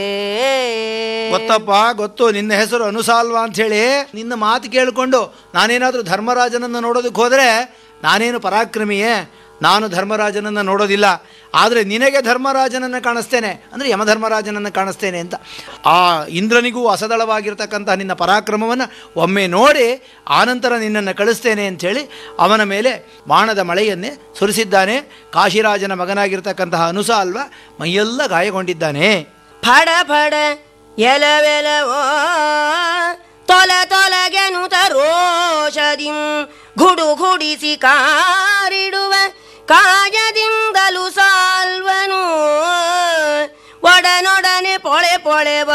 ಗೊತ್ತಪ್ಪ ಗೊತ್ತು ನಿನ್ನ ಹೆಸರು ಅನುಸಾಲ್ವ ಅಂತ ಹೇಳಿ ನಿನ್ನ ಮಾತು ಕೇಳಿಕೊಂಡು ನಾನೇನಾದರೂ ಧರ್ಮರಾಜನನ್ನು ನೋಡೋದಕ್ಕೆ ಹೋದರೆ ನಾನೇನು ಪರಾಕ್ರಮಿಯೇ ನಾನು ಧರ್ಮರಾಜನನ್ನು ನೋಡೋದಿಲ್ಲ ಆದರೆ ನಿನಗೆ ಧರ್ಮರಾಜನನ್ನು ಕಾಣಿಸ್ತೇನೆ ಅಂದರೆ ಯಮಧರ್ಮರಾಜನನ್ನು ಕಾಣಿಸ್ತೇನೆ ಅಂತ ಆ ಇಂದ್ರನಿಗೂ ಅಸದಳವಾಗಿರ್ತಕ್ಕಂಥ ನಿನ್ನ ಪರಾಕ್ರಮವನ್ನು ಒಮ್ಮೆ ನೋಡಿ ಆನಂತರ ನಿನ್ನನ್ನು ಕಳಿಸ್ತೇನೆ ಅಂಥೇಳಿ ಅವನ ಮೇಲೆ ಬಾಣದ ಮಳೆಯನ್ನೇ ಸುರಿಸಿದ್ದಾನೆ ಕಾಶಿರಾಜನ ಮಗನಾಗಿರ್ತಕ್ಕಂತಹ ಅನುಸಾಲ್ವ ಮೈಯೆಲ್ಲ ಗಾಯಗೊಂಡಿದ್ದಾನೆ ಫಡ ಫಡ ಎಲವೆಲವೋ ತೊಲ ತೊಲಗೆನುತ ರೋಷದಿಂ ಗುಡು ಗುಡಿಸಿ ಕಾರಿಡುವ ಕಾಯದಿಂದಲು ಸಾಲ್ವನು ಒಡನೊಡನೆ ಪೊಳೆ ಪೊಳೆ